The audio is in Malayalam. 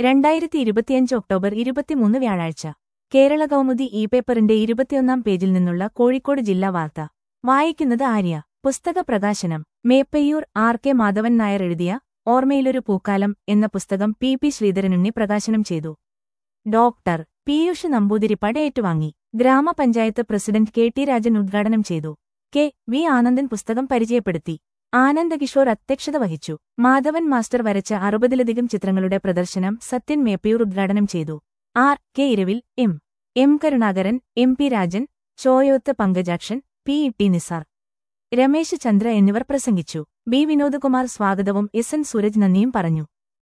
രണ്ടായിരത്തി ഇരുപത്തിയഞ്ച് ഒക്ടോബർ ഇരുപത്തിമൂന്ന് വ്യാഴാഴ്ച കേരള കൗമുദി ഇ പേപ്പറിന്റെ ഇരുപത്തിയൊന്നാം പേജിൽ നിന്നുള്ള കോഴിക്കോട് ജില്ലാ വാർത്ത വായിക്കുന്നത് ആര്യ പുസ്തക പ്രകാശനം മേപ്പയ്യൂർ ആർ കെ മാധവൻ നായർ എഴുതിയ ഓർമ്മയിലൊരു പൂക്കാലം എന്ന പുസ്തകം പി പി ശ്രീധരനുണ്ണി പ്രകാശനം ചെയ്തു ഡോക്ടർ പീയൂഷ് നമ്പൂതിരിപ്പാട് ഏറ്റുവാങ്ങി ഗ്രാമപഞ്ചായത്ത് പ്രസിഡന്റ് കെ ടി രാജൻ ഉദ്ഘാടനം ചെയ്തു കെ വി ആനന്ദൻ പുസ്തകം പരിചയപ്പെടുത്തി ആനന്ദകിഷോർ അധ്യക്ഷത വഹിച്ചു മാധവൻ മാസ്റ്റർ വരച്ച അറുപതിലധികം ചിത്രങ്ങളുടെ പ്രദർശനം സത്യൻ മേപ്പയൂർ ഉദ്ഘാടനം ചെയ്തു R K Iravil M M Karunakaran M P Rajan Choyoth Pankajakshan P E T Nisar Ramesh Chandra എന്നിവർ പ്രസംഗിച്ചു ബി വിനോദ്കുമാർ സ്വാഗതവും എസ് എൻ സൂരജ് നന്ദിയും പറഞ്ഞു